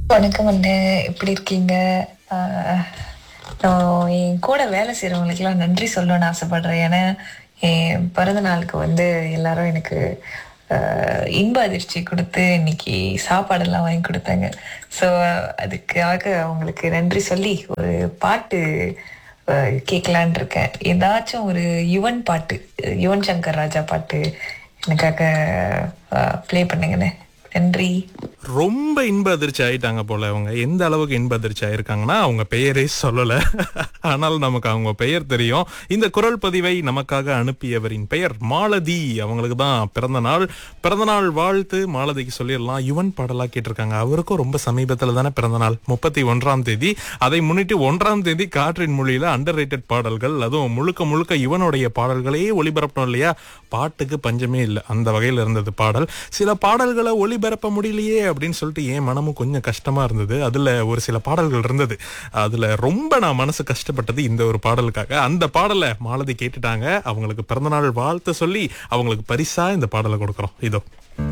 வணக்கம் அண்ணே எப்படி இருக்கீங்க ஆஹ், நான் என் கூட வேலை செய்யறவங்களுக்குலாம் நன்றி சொல்லணும்னு ஆசைப்படுறேன் ஏன்னா என் பிறந்த நாளுக்கு வந்து எல்லாரும் எனக்கு ஆஹ், இன்ப அதிர்ச்சி கொடுத்து இன்னைக்கு சாப்பாடெல்லாம் வாங்கி கொடுத்தாங்க ஸோ அதுக்காக அவங்களுக்கு நன்றி சொல்லி ஒரு பாட்டு ஆஹ், கேட்கலான்னு இருக்கேன் ஏதாச்சும் ஒரு யுவன் பாட்டு யுவன் சங்கர் ராஜா பாட்டு எனக்காக ப்ளே பண்ணுங்கண்ணே நன்றி ரொம்ப இன்ப அதிர்ச்சி ஆயிட்டாங்க போல அவங்க எந்த அளவுக்கு இன்ப அதிர்ச்சி ஆயிருக்காங்கன்னா அவங்க பெயரே சொல்லல ஆனால் நமக்கு அவங்க பெயர் தெரியும் இந்த குரல் பதிவை நமக்காக அனுப்பியவரின் பெயர் மாலதி அவங்களுக்கு தான் பிறந்த நாள் பிறந்த நாள் வாழ்த்து மாலதிக்கு சொல்லிடலாம் யுவன் பாடலா கேட்டிருக்காங்க அவருக்கும் ரொம்ப சமீபத்துல தானே பிறந்த நாள் முப்பத்தி ஒன்றாம் தேதி அதை முன்னிட்டு ஒன்றாம் தேதி காற்றின் மொழியில அண்டர் ரேட்டட் பாடல்கள் அதுவும் முழுக்க முழுக்க இவனுடைய பாடல்களே ஒளிபரப்பணும் இல்லையா பாட்டுக்கு பஞ்சமே இல்லை அந்த வகையில் இருந்தது பாடல் சில பாடல்களை ஒளிபரப்ப முடியலையே அப்படின்னு சொல்லிட்டு என் மனமும் கொஞ்சம் கஷ்டமா இருந்தது அதுல ஒரு சில பாடல்கள் இருந்தது அதுல ரொம்ப நான் மனசு கஷ்டப்பட்டது இந்த ஒரு பாடலுக்காக அந்த பாடலை மாலதி கேட்டுட்டாங்க அவங்களுக்கு பிறந்தநாள் வாழ்த்து சொல்லி அவங்களுக்கு பரிசா இந்த பாடலை கொடுக்குறோம் இதோ